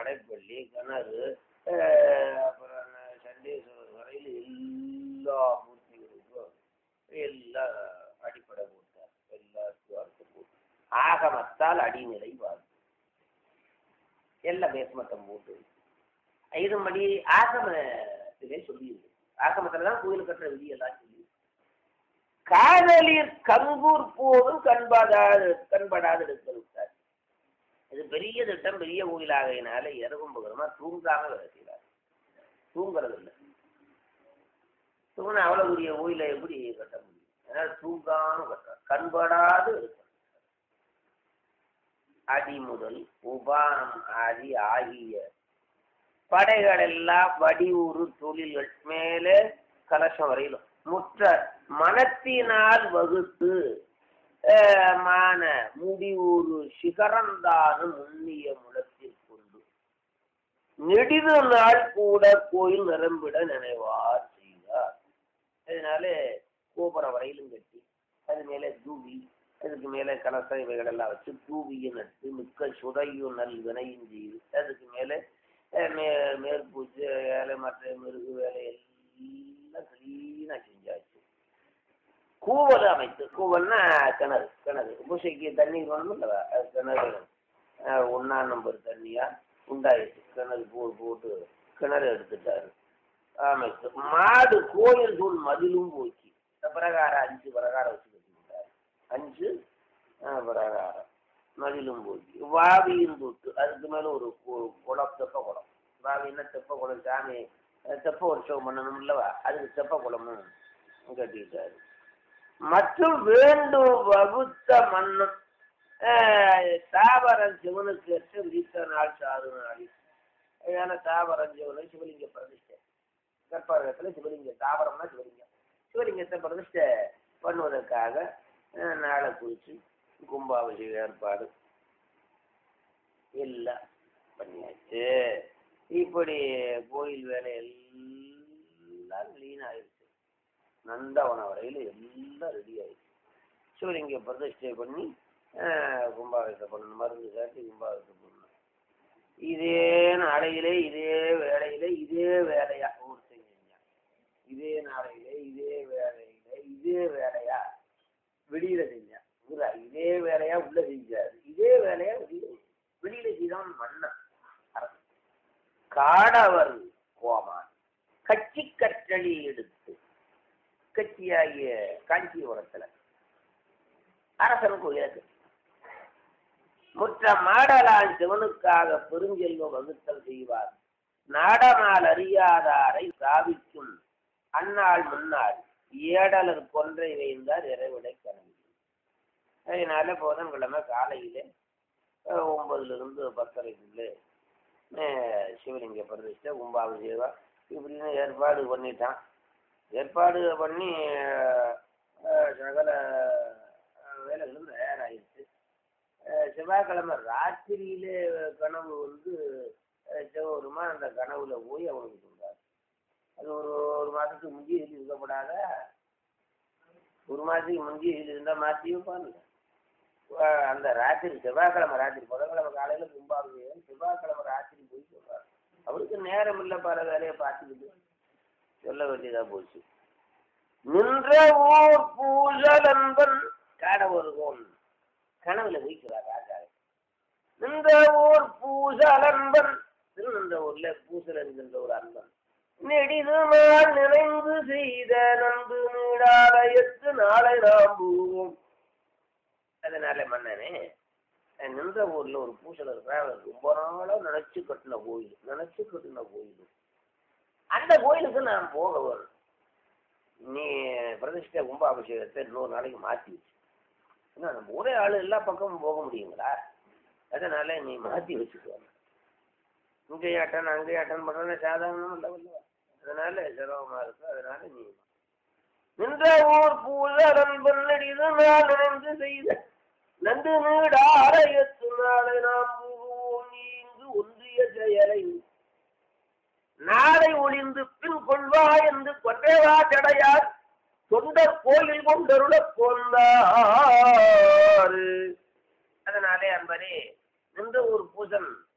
கடைப்பள்ளி கிணறு அஹ், அப்புறம் என்ன, சண்டேஸ்வரர் வரையில் எல்லா மூர்த்திகளுக்கும் எல்லாம் அடிப்படை போட்டார் எல்லாத்துக்கும் அர்த்தம் போட்டு ஆகமத்தால் அடிநிலை வாழ் எல்லாம் பேஸ்மட்டம் போட்டு இதன்படி ஆகமத்திலே சொல்லியிருக்கு ஆகமத்துல தான் கோயில் கட்டுற விதி எல்லாம் சொல்லி காதலிர் கங்கூர் போதும் கண்படாது கண்படாது எடுத்திருக்கார் இது பெரிய திட்டம் பெரிய கோயிலாகையினால இரவும் பகரமா தூங்காம வேலை செய்யறாரு தூங்குறது இல்லை தூங்கின அவ்வளவு பெரிய கோயிலை எப்படி கட்ட முடியும் அதனால தூங்காம கட்டுறார் கண்படாது எடுக்கிறார் அடி முதல் உபானம் ஆதி ஆகிய படைகள் எல்லாம் வடிவுறு தொழில்கள் மேலே கலசம் வரையிலும் முற்ற மனத்தினால் வகுத்து அஹ், மான முடிவுறு சிகரந்தானும் முன்னிய முளத்தில் கொண்டு நெடிது நாள் கூட கோயில் நிரம்பிட நினைவார் செய்தார் அதனால கோபுரம் வரையிலும் கட்டி அது மேலே தூவி அதுக்கு மேலே கலச இவைகள் எல்லாம் வச்சு தூவியை நட்டு மிக்க சுதையும் நல் வினையும் செய்து அதுக்கு மேலே அஹ், மே மேற்பூச்சு வேலை மற்ற மிருகு வேலை எல்லாம் கிளீனாக செஞ்சாச்சு கூவல் அமைத்து கூவல்னா கிணறு கிணறு பூசைக்கு தண்ணீர் வேணும் இல்லவா அது கிணறு அஹ், ஒண்ணா நம்பர் தண்ணியா உண்டாயிடுச்சு கிணறு போ போட்டு கிணறு எடுத்துட்டாரு அமைத்து மாடு கோயில் தூள் மதிலும் போச்சு பிரகாரம் அஞ்சு பிரகாரம் வச்சு கட்டிக்கிட்டாரு அஞ்சு அஹ், பிரகாரம் மதிலும் போச்சு வாவியும் தொட்டு அதுக்கு மேல ஒரு கு- குளம் தெப்ப குளம் வாவின்னா தெப்ப குளம் சாமி அஹ், தெப்ப உற்சவம் பண்ணணும் இல்லவா அதுக்கு தெப்ப குளமும் கட்டிக்கிட்டாரு மற்றும் வேண்டும் வகுத்த மன்னம் அஹ், தாவரம் சிவனுக்கு ஏற்ற விதித்த நாள் சாறு நாளில் ஏன்னா தாவரம் சிவனு சிவலிங்க பிரதிஷ்டை கற்பகத்தில் சிவலிங்க தாவரம்னா சிவலிங்கம் சிவலிங்கத்தை பிரதிஷ்டை பண்ணுவதற்காக அஹ், நாளை குறித்து கும்பாபிஷேக ஏற்பாடு எல்லாம் பண்ணியாச்சு இப்படி கோயில் வேலை எல்லாம் க்ளீன் ஆயிடுச்சு நந்தவனம் வரையில் எல்லாம் ரெடி ஆயிடுச்சு சிவலிங்க பிரதிஷ்டை பண்ணி அஹ், கும்பாபிஷேகம் பண்ணணும் மருந்து காட்டி கும்பாபிஷேகம் பண்ணணும் இதே நாளையிலே இதே வேலையிலே இதே வேலையா ஒருத்தன் செஞ்சான் இதே நாளையிலே இதே வேலையில இதே வேலையா வெளியில செஞ்சான் புரியுதா? இதே வேலையா உள்ள செஞ்சாரு இதே வேலையா வெளியில வெளியில செய்தான் மன்னன் அரசன். காடவர் கோமான் கட்சி கற்றளி எடுத்து கட்சியாகிய காஞ்சிபுரத்துல அரசன் கோயிலுக்கு முற்ற மாடலான் சிவனுக்காக பெருஞ்செல்வம் வகுத்தல் செய்வார் நாடனால் அறியாதாரை சாவிக்கும் அந்நாள் முன்னாள் ஏடலர் கொன்றை வைந்தார் இறைவிடை கணவி அதனால புதன்கிழமை காலையிலே அஹ், ஒன்பதுல இருந்து பத்தரைக்குள்ளே அஹ், சிவலிங்க பிரதிஷ்டை கும்பாபிஷேகம் இப்படின்னு ஏற்பாடு பண்ணிட்டான் ஏற்பாடு பண்ணி அஹ், அஹ், சகல அஹ், வேலைகளும் தயாராகிடுச்சு அஹ், செவ்வாய்க்கிழமை ராத்திரியிலே கனவு வந்து அஹ், சிவபெருமா அந்த கனவுல போய் அவனுக்கு சொல்றாரு அது ஒரு ஒரு மாதத்துக்கு முந்தி எழுதி இருக்கப்படாத ஒரு மாதத்துக்கு முந்தி எழுதி இருந்தால் மாற்றி வைப்பான்ல அஹ், அந்த ராத்திரி செவ்வாய்க்கிழமை ராத்திரி புதன்கிழமை காலையில் கும்பாபிஷேகம் செவ்வாய்க்கிழமை ராத்திரி போய் சொல்றாரு அவருக்கு நேரம் இல்லை பல வேலையை பார்த்துக்கிட்டு சொல்ல வேண்டியதா போச்சு நின்ற ஊர் பூசலன்பன் காடவருகோன் கனவுல வைக்கிறார் ராஜா நின்ற ஊர் பூசலன்பன் திருநின்ற ஊர்ல பூசல் என்கின்ற ஒரு அன்பன் நெடிதுமால் நினைந்து செய்த நன்பு நீடாலயத்து நாளை நாம் போவோம் அதனால மன்னனே அஹ் நின்ற ஊர்ல ஒரு பூசல் இருக்கிறான் அவன் ரொம்ப நாளா நினைச்சு கட்டின கோயில் நினைச்சு கட்டின கோயில் அந்த கோயிலுக்கு நான் போக வேணும் நீ பிரதிஷ்டை கும்பாபிஷேகத்தை இன்னொரு நாளைக்கு மாற்றி வச்சு ஏன்னா நம்ம ஒரே ஆள் எல்லா பக்கமும் போக முடியுங்களா அதனால நீ மாற்றி வச்சுக்கோ இங்கே அட்டன் அங்கே அட்டன் பண்ணுறது சாதாரணம் இல்லை இல்லையா? அதனால சிரமமா இருக்கு அதனால நீ நின்ற ஊர் பூசரன் பன்னடிது நான் நினைந்து செய்த நன்று நீட ஆலயத்து நாளை நாம் புகுவோம் நீ இங்கு ஒன்றிய செயலை நாளை ஒளிந்து பின் கொள்வா என்று கொண்டேவா தடையார் தொண்டர் கோயில் கொண்டருள கொண்டாரு அதனாலே அன்பரே நின்ற ஒரு பூசன்